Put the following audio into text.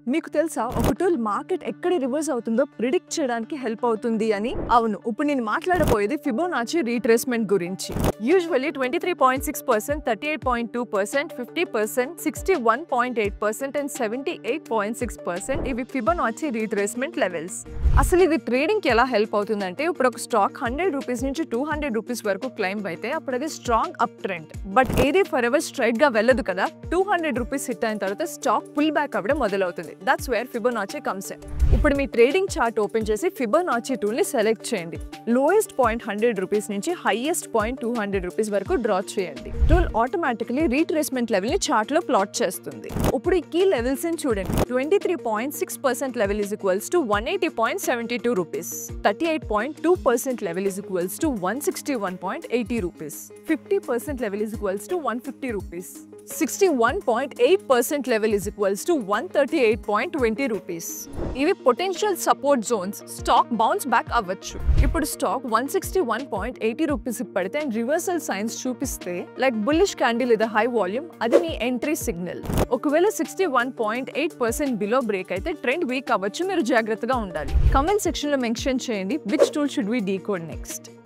మీకు తెలుసా ఒక టూల్ మార్కెట్ ఎక్కడ రివర్స్ అవుతుందో ప్రిడిక్ట్ చేయడానికి హెల్ప్ అవుతుంది అని అవును ఇప్పుడు నేను మాట్లాడబోయేది ఫిబోనాచి రీట్రేస్మెంట్ గురించి usually twenty three point six percent thirty eight point two percent fifty percent sixty one point eight percent and seventy eight point six percent ఇవి ఫిబోనాచి రీట్రేస్మెంట్ లెవెల్స్ అసలు ఇది ట్రేడింగ్కి ఎలా హెల్ప్ అవుతుందంటే ఇప్పుడు ఒక స్టాక్ హండ్రెడ్ రూపీస్ నుంచి two hundred rupees వరకు climb అయితే అప్పుడు అది స్ట్రాంగ్ అప్ ట్రెండ్ బట్ ఏది ఫర్ ఎవర్ స్ట్రైట్ గా వెళ్ళదు కదా టూ హండ్రెడ్ రూపీస్ హిట్ అయిన తర్వాత స్టాక్ పుల్ బ్యాక్ అవ్వడం మొదలవుతుంది that's where Fibonacci comes in ఇప్పుడు మీ ట్రేడింగ్ చార్ట్ ఓపెన్ చేసి ఫిబోనాచి టూల్ ని సెలెక్ట్ చేయండి లోయెస్ట్ పాయింట్ హండ్రెడ్ రూపీస్ నుంచి highest point two hundred rupees వరకు డ్రా చేయండి టూల్ ఆటోమేటికలీ రీట్రేస్మెంట్ లెవెల్ ని చార్ట్ లో ప్లాట్ చేస్తుంది ఇప్పుడు ఈ కీ లెవెల్స్ ని చూడండి twenty three point six percent level is equals to one eighty point seventy two rupees thirty eight point two percent level is equals to one sixty one point eighty rupees fifty percent level is equals to one fifty rupees sixty one point eight percent level is equals to one thirty eight point twenty rupees ఇవి potential support zones stock bounce back అవ్వచ్చు ఇప్పుడు stock one sixty one point eighty rupees పడితే and reversal signs చూపిస్తే like bullish candle ఇది high volume అది మీ entry signal ఒకవేళ sixty one point eight percent below break అయితే ట్రెండ్ వీక్ అవ్వచ్చు మీరు జాగ్రత్తగా ఉండాలి కమెంట్ సెక్షన్ లో మెన్షన్ చేయండి which tool should we decode next